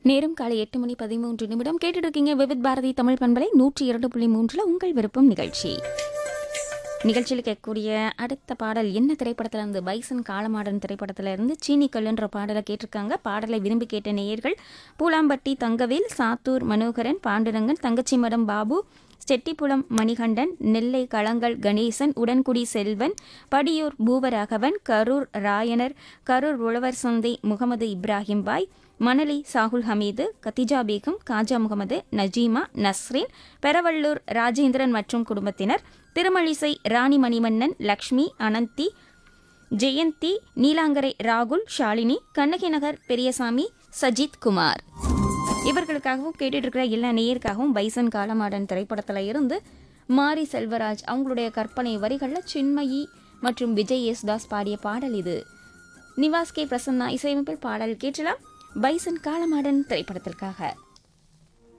நேரம் காலை எட்டு மணி பதிமூன்று நிமிடம் கேட்டுட்டு இருக்கீங்க விவித் பாரதி தமிழ் பண்பலை நூற்றி இரண்டு புள்ளி மூன்றில் உங்கள் விருப்பம் நிகழ்ச்சி நிகழ்ச்சியில் கேட்கக்கூடிய அடுத்த பாடல் என்ன திரைப்படத்துல இருந்து பைசன் காலமாடன் திரைப்படத்துல இருந்து சீனி கல்லுன்ற பாடலை கேட்டிருக்காங்க பாடலை விரும்பி கேட்ட நேயர்கள் பூலாம்பட்டி தங்கவேல் சாத்தூர் மனோகரன் பாண்டுரங்கன் தங்கச்சி மடம் பாபு செட்டிப்புலம் மணிகண்டன் நெல்லை களங்கள் கணேசன் உடன்குடி செல்வன் படியூர் பூவராகவன் கரூர் ராயனர் கரூர் உழவர் சந்தை முகமது இப்ராஹிம் பாய் மணலி சாகுல் ஹமீது கத்திஜா பேகம் காஜா முகமது நஜீமா நஸ்ரீன் பெரவள்ளூர் ராஜேந்திரன் மற்றும் குடும்பத்தினர் திருமழிசை ராணி மணிமன்னன் லக்ஷ்மி அனந்தி ஜெயந்தி நீலாங்கரை ராகுல் ஷாலினி கண்ணகி நகர் பெரியசாமி சஜித் குமார் இவர்களுக்காகவும் கேட்டுட்டு இருக்கிற எல்லா நேயருக்காகவும் பைசன் காலமாடன் திரைப்படத்துல இருந்து மாரி செல்வராஜ் அவங்களுடைய கற்பனை வரிகளில் சின்மயி மற்றும் விஜய் யேசுதாஸ் பாடிய பாடல் இது நிவாஸ் கே பிரசன்னா இசையமைப்பில் பாடல் கேட்டலாம் பைசன் காலமாடன் திரைப்படத்திற்காக